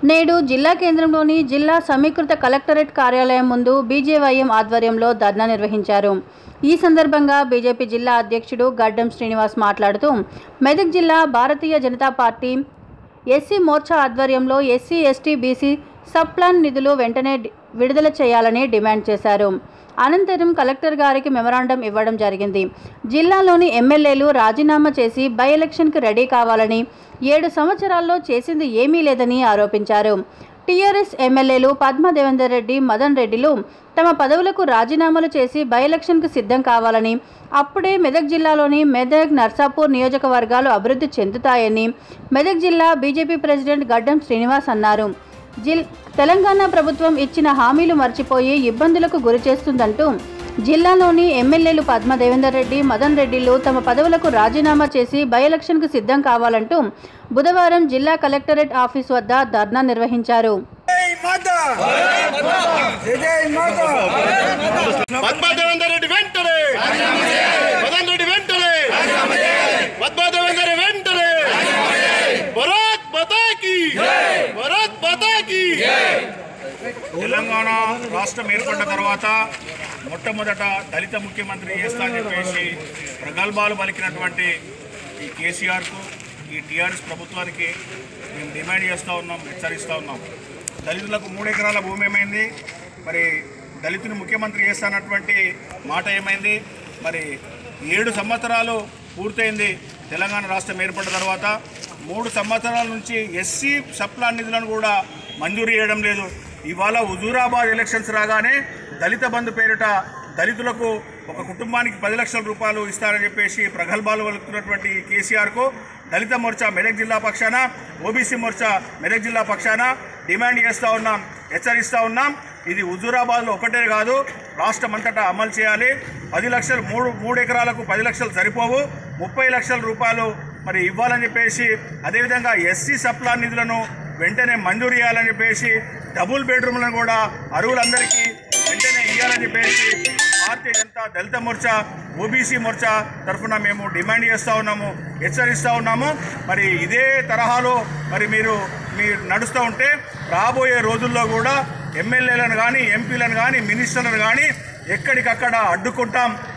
నేడు జిల్లా కేంద్రంలోని జిల్లా సమీకృత కలెక్టరేట్ కార్యాలయం ముందు బీజేవైఎం ఆధ్వర్యంలో ధర్నా నిర్వహించారు ఈ సందర్భంగా బీజేపీ జిల్లా అధ్యక్షుడు గడ్డం శ్రీనివాస్ మాట్లాడుతూ మెదక్ జిల్లా భారతీయ జనతా పార్టీ ఎస్సీ మోర్చా ఆధ్వర్యంలో SC ST BC sub plan నిధులు వెంటనే డి- విడుదల చేయాలని డిమాండ్ చేశారు అనంతరం కలెక్టర్ గారికి మెమరాండం ఇవ్వడం జరిగింది జిల్లాలోని ఎమ్మెల్యేలు రాజీనామా చేసి బై ఎలక్షన్కి రెడీ కావాలని ఏడు సంవత్సరాల్లో చేసింది ఏమీ లేదని ఆరోపించారు టీఆర్ఎస్ ఎమ్మెల్యేలు పద్మ దేవేందర్ రెడ్డి మదన్ రెడ్డిలు తమ పదవులకు రాజీనామాలు చేసి బై ఎలక్షన్కు సిద్ధం కావాలని అప్పుడే మెదక్ జిల్లాలోని మెదక్ నర్సాపూర్ నియోజకవర్గాలు అభివృద్ధి చెందుతాయని మెదక్ జిల్లా బీజేపీ ప్రెసిడెంట్ గడ్డం శ్రీనివాస్ అన్నారు జిల్ తెలంగాణ ప్రభుత్వం ఇచ్చిన హామీలు మర్చిపోయి ఇబ్బందులకు గురి చేస్తుందంటూ జిల్లాలోని ఎమ్మెల్యేలు పద్మ దేవేందర్ రెడ్డి మదన్ రెడ్డిలు తమ పదవులకు రాజీనామా చేసి బై ఎలక్షన్కు సిద్ధం కావాలంటూ బుధవారం జిల్లా కలెక్టరేట్ ఆఫీస్ వద్ద ధర్నా నిర్వహించారు జై మాతా జై జై మాతా పద్మాదేవేందర్ రెడ్డి వెంటనే మదన్ రెడ్డి వెంటనే పద్మాదేవేందర్ రెడ్డి వెంటనే భరత్ పతాకి భరత్ పతాకి తెలంగాణ రాష్ట్రం ఏర్పడ్డ తర్వాత మొట్టమొదట దళిత ముఖ్యమంత్రి చేస్తా అని చెప్పేసి ప్రగల్భాలు పలికినటువంటి ఈ కేసీఆర్కు ఈ టీఆర్ఎస్ ప్రభుత్వానికి మేము డిమాండ్ చేస్తూ ఉన్నాం హెచ్చరిస్తూ ఉన్నాం దళితులకు మూడు ఎకరాల భూమి ఏమైంది మరి దళితుని ముఖ్యమంత్రి చేస్తానటువంటి మాట ఏమైంది మరి ఏడు సంవత్సరాలు పూర్తయింది తెలంగాణ రాష్ట్రం ఏర్పడిన తర్వాత మూడు సంవత్సరాల నుంచి ఎస్సీ సప్లాన్ నిధులను కూడా మంజూరు చేయడం లేదు ఇవాళ హుజూరాబాద్ ఎలక్షన్స్ రాగానే దళిత బంధు పేరిట దళితులకు ఒక కుటుంబానికి పది లక్షల రూపాయలు ఇస్తారని చెప్పేసి ప్రగల్భాలు వలుకుతున్నటువంటి కేసీఆర్కు దళిత మోర్చా మెదక్ జిల్లా పక్షాన ఓబీసీ మోర్చా మెదక్ జిల్లా పక్షాన డిమాండ్ చేస్తూ ఉన్నాం హెచ్చరిస్తూ ఉన్నాం ఇది హుజూరాబాద్లో ఒకటే కాదు రాష్ట్రం అంతటా అమలు చేయాలి పది లక్షలు మూడు మూడు ఎకరాలకు పది లక్షలు సరిపోవు ముప్పై లక్షల రూపాయలు మరి ఇవ్వాలని చెప్పేసి అదేవిధంగా ఎస్సీ సప్లాన్ నిధులను వెంటనే మంజూరు చేయాలని చెప్పేసి డబుల్ బెడ్రూమ్లను కూడా అరువులందరికీ వెంటనే ఇవ్వాలని చెప్పేసి భారతీయ జనతా దళిత మోర్చా ఓబీసీ మోర్చా తరఫున మేము డిమాండ్ చేస్తూ ఉన్నాము హెచ్చరిస్తూ ఉన్నాము మరి ఇదే తరహాలో మరి మీరు మీరు నడుస్తూ ఉంటే రాబోయే రోజుల్లో కూడా ఎమ్మెల్యేలను కానీ ఎంపీలను కానీ మినిస్టర్లను కానీ ఎక్కడికక్కడ అడ్డుకుంటాం